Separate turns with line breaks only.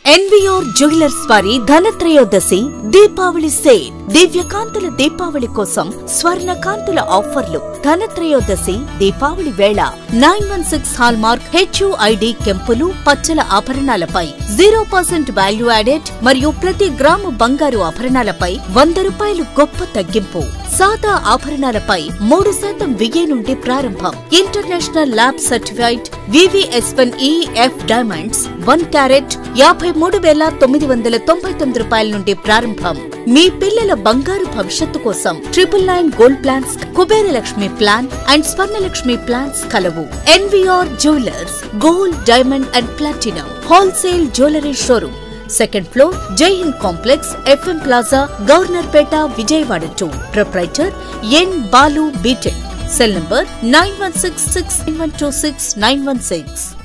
NVR jewellers వారి Dhanatrayodashi Deepavali sale దివ్యకాంతుల దీపావళి కోసం స్వర్ణ కాంతుల ఆఫర్లు ధనత్రయోదశి దీపావళి వేళ nine one six hallmark HUID కెంపులు పచ్చల ఆభరణాలపై జీరో పర్సెంట్ వాల్యూ యాడెడ్ మరియు ప్రతి గ్రాము బంగారు ఆభరణాలపై వంద రూపాయలు గొప్ప తగ్గింపు సాదా ఆభరణాలపై మూడు శాతం విగే నుండి ప్రారంభం international lab certified VVSN EF diamonds one carat యాభై మూడు వేల తొమ్మిది వందల తొంభై తొమ్మిది రూపాయల నుండి ప్రారంభం మీ పిల్లల బంగారు భవిష్యత్తు కోసం triple nine gold plans Kubera Lakshmi plan and Swarnalakshmi plans కలవు NVR jewellers gold diamond and platinum wholesale jewellery showroom second floor Jai Hind complex FM plaza Governorpet Vijayawada two proprietor N Balu BTech cell number nine one six six nine one two six nine one six